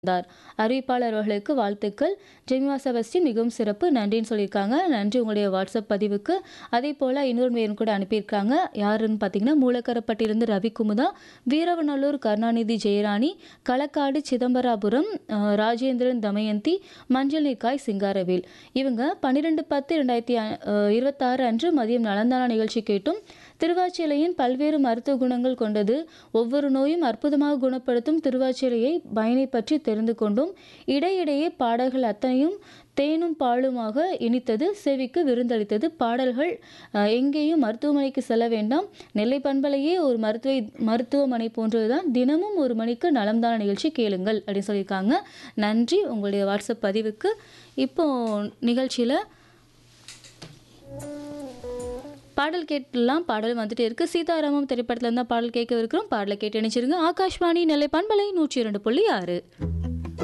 இருந்தார் அறிவிப்பாளர் அவர்களுக்கு வாழ்த்துக்கள் ஜெமிமா செபஸ்டின் மிகவும் சிறப்பு நன்றின்னு சொல்லியிருக்காங்க நன்றி உங்களுடைய வாட்ஸ்அப் பதிவுக்கு அதே போல் இன்னொரு மேலும் கூட அனுப்பியிருக்காங்க யாருன்னு பார்த்தீங்கன்னா மூலக்கரப்பட்டிலிருந்து ரவி குமுதா வீரவநல்லூர் கருணாநிதி ஜெயராணி களக்காடு சிதம்பராபுரம் அஹ், ராஜேந்திரன் தமயந்தி மஞ்சள் நீர்க்காய் சிங்காரவேல் இவங்க பன்னிரெண்டு பத்து ரெண்டாயிரத்தி இருபத்தாறு அன்று மதியம் நலந்தானா நிகழ்ச்சி கேட்டும் திருவாச்சிலையின் பல்வேறு மருத்துவ குணங்கள் கொண்டது ஒவ்வொரு நோயும் அற்புதமாக குணப்படுத்தும் திருவாச்சிலையை பயனை பற்றி தெரிந்து கொண்டும் இடையிடையே பாடல்கள் அத்தனையும் தேனும் பாலுமாக இனித்தது செவிக்கு விருந்தளித்தது பாடல்கள் அஹ், எங்கேயும் மருத்துவமனைக்கு செல்ல வேண்டாம் நெல்லை பண்பலையே ஒரு மருத்துவ மருத்துவமனை போன்றதுதான் தினமும் ஒரு மணிக்கு நலம்தான நிகழ்ச்சி கேளுங்கள் அப்படின்னு சொல்லியிருக்காங்க நன்றி உங்களுடைய வாட்ஸ்அப் பதிவுக்கு இப்போ நிகழ்ச்சியில் பாடல் கேட்டுலாம் பாடல் வந்துட்டே இருக்கு சீதாராமம் திரைப்படத்துல இருந்தா பாடல் கேட்க இருக்கிறோம் பாடலை கேட்டு நினைச்சிருங்க ஆகாஷ்வாணி நெல்லை பண்பலை நூற்றி இரண்டு புள்ளி ஆறு